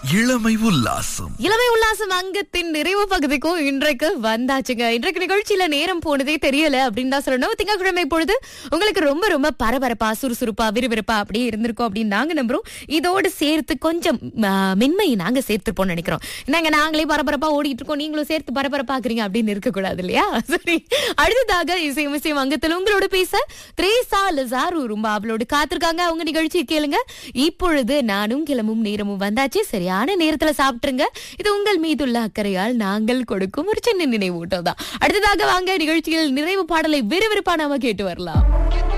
இளமை உல்லாசம் இளமை உல்லாசம் அங்கத்தின் நிறைவு பகுதிக்கும் இன்றைக்கு வந்தாச்சுங்க இன்றைக்கு நிகழ்ச்சியில நேரம் போனதே தெரியல அப்படின்னு தான் சொல்லணும் திங்கட்கிழமை பொழுது உங்களுக்கு ரொம்ப ரொம்ப பரபரப்பா சுறுசுறுப்பா விறுவிறுப்பா அப்படியே இருந்திருக்கும் அப்படின்னு நாங்க நம்புறோம் இதோடு சேர்த்து கொஞ்சம் ஆ, மென்மையை நாங்க சேர்த்துப்போம் நினைக்கிறோம் என்னங்க நாங்களே பரபரப்பா ஓடிட்டு இருக்கோம் நீங்களும் சேர்த்து பரபரப்பாக்குறீங்க அப்படின்னு இருக்கக்கூடாது இல்லையா சரி அடுத்ததாக இசை இசையும் அங்கத்தில் உங்களோட பேச த்ரேசா லசாரு ரொம்ப அவளோடு காத்திருக்காங்க அவங்க நிகழ்ச்சி கேளுங்க இப்பொழுது நானும் கிளம்பும் நேரமும் வந்தாச்சு சரியான நேரத்துல சாப்பிட்டுருங்க இது உங்கள் மீதுள்ள அக்கறையால் நாங்கள் கொடுக்கும் ஒரு சின்ன நினைவூட்டம் தான் அடுத்ததாக வாங்க நிகழ்ச்சியில் நிறைவு பாடலை விறுவிறுப்பா நாம கேட்டு வரலாம்